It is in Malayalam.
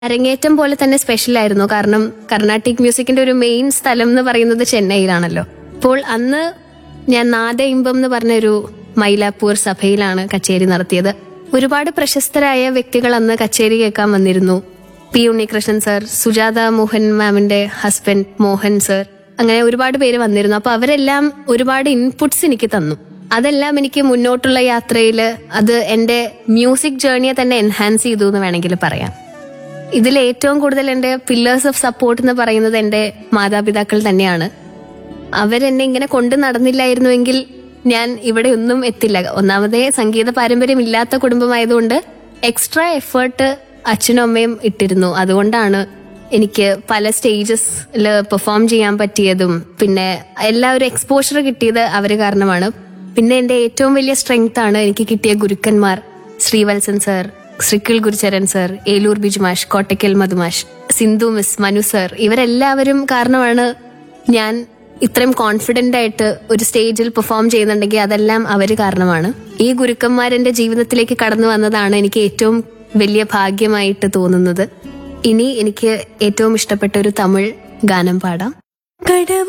അരങ്ങേറ്റം പോലെ തന്നെ സ്പെഷ്യൽ ആയിരുന്നു കാരണം കർണാട്ടിക് മ്യൂസിക്കിന്റെ ഒരു മെയിൻ സ്ഥലം എന്ന് പറയുന്നത് ചെന്നൈയിലാണല്ലോ അപ്പോൾ അന്ന് ഞാൻ നാദ ഇമ്പം എന്ന് പറഞ്ഞൊരു മൈലാപ്പൂർ സഭയിലാണ് കച്ചേരി നടത്തിയത് ഒരുപാട് പ്രശസ്തരായ വ്യക്തികൾ അന്ന് കച്ചേരി കേൾക്കാൻ വന്നിരുന്നു പി ഉണ്ണികൃഷ്ണൻ സർ സുജാത മോഹൻ മാമിന്റെ ഹസ്ബൻഡ് മോഹൻ സർ അങ്ങനെ ഒരുപാട് പേര് വന്നിരുന്നു അപ്പൊ അവരെല്ലാം ഒരുപാട് ഇൻപുട്സ് എനിക്ക് തന്നു അതെല്ലാം എനിക്ക് മുന്നോട്ടുള്ള യാത്രയിൽ അത് എന്റെ മ്യൂസിക് ജേർണിയെ തന്നെ എൻഹാൻസ് ചെയ്തു എന്ന് വേണമെങ്കിൽ പറയാം ഇതിൽ ഏറ്റവും കൂടുതൽ എന്റെ പില്ലേഴ്സ് ഓഫ് സപ്പോർട്ട് എന്ന് പറയുന്നത് എന്റെ മാതാപിതാക്കൾ തന്നെയാണ് അവരെന്നെ ഇങ്ങനെ കൊണ്ടു നടന്നില്ലായിരുന്നുവെങ്കിൽ ഞാൻ ഇവിടെ ഒന്നും എത്തില്ല ഒന്നാമതേ സംഗീത പാരമ്പര്യം ഇല്ലാത്ത കുടുംബമായതുകൊണ്ട് എക്സ്ട്രാ എഫേർട്ട് അച്ഛനും അമ്മയും ഇട്ടിരുന്നു അതുകൊണ്ടാണ് എനിക്ക് പല സ്റ്റേജസിൽ പെർഫോം ചെയ്യാൻ പറ്റിയതും പിന്നെ എല്ലാവരും എക്സ്പോഷർ കിട്ടിയത് അവര് കാരണമാണ് പിന്നെ എന്റെ ഏറ്റവും വലിയ സ്ട്രെങ്ത് ആണ് എനിക്ക് കിട്ടിയ ഗുരുക്കന്മാർ ശ്രീവത്സൻ സർ ശ്രീക്കിൾ ഗുരുചരൻ സർ ഏലൂർ ബിജുമാഷ് കോട്ടയ്ക്കൽ മധുമാഷ് സിന്ധു മിസ് മനു സർ ഇവരെല്ലാവരും കാരണമാണ് ഞാൻ ഇത്രയും കോൺഫിഡന്റ് ആയിട്ട് ഒരു സ്റ്റേജിൽ പെർഫോം ചെയ്യുന്നുണ്ടെങ്കിൽ അതെല്ലാം അവര് കാരണമാണ് ഈ ഗുരുക്കന്മാരെന്റെ ജീവിതത്തിലേക്ക് കടന്നു വന്നതാണ് എനിക്ക് ഏറ്റവും വലിയ ഭാഗ്യമായിട്ട് തോന്നുന്നത് ഇനി എനിക്ക് ഏറ്റവും ഇഷ്ടപ്പെട്ട ഒരു തമിഴ് ഗാനം പാടാം കടവ്